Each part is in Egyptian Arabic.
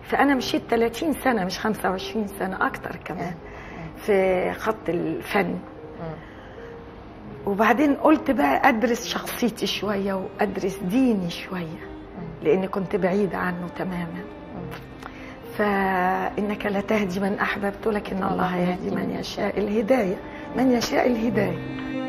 فانا مشيت 30 سنه مش 25 سنه اكتر كمان في خط الفن وبعدين قلت بقى ادرس شخصيتي شويه وادرس ديني شويه لاني كنت بعيده عنه تماما فانك لا تهدي من احببت لكن الله يهدي من يشاء الهدايه من يشاء الهدايه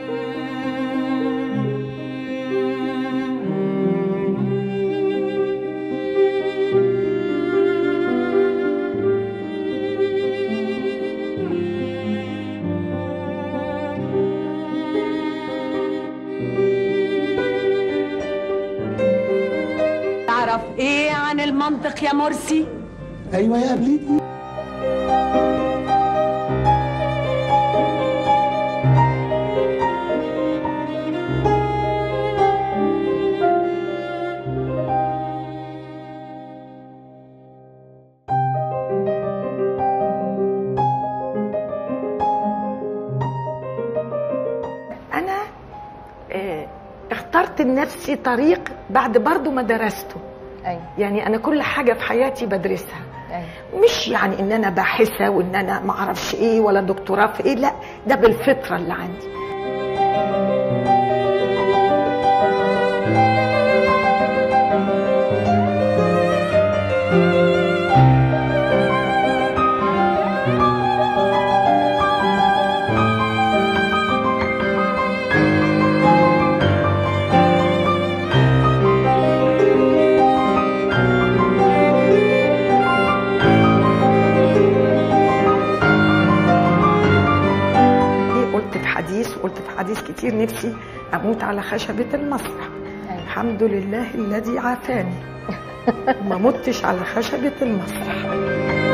تعرف ايه عن المنطق يا مرسي ايوه يا قبلتي انا آه، اخترت لنفسي طريق بعد برضو ما درسته ايوه يعني انا كل حاجه في حياتي بدرسها ايوه مش يعني ان انا باحثه وان انا ما اعرفش ايه ولا دكتوراه في ايه لا ده بالفطره اللي عندي ليه قلت في حديث وقلت في حديث كتير نفسي اموت على خشبه المسرح أيوة. الحمد لله الذي عافاني ما متش على خشبه المسرح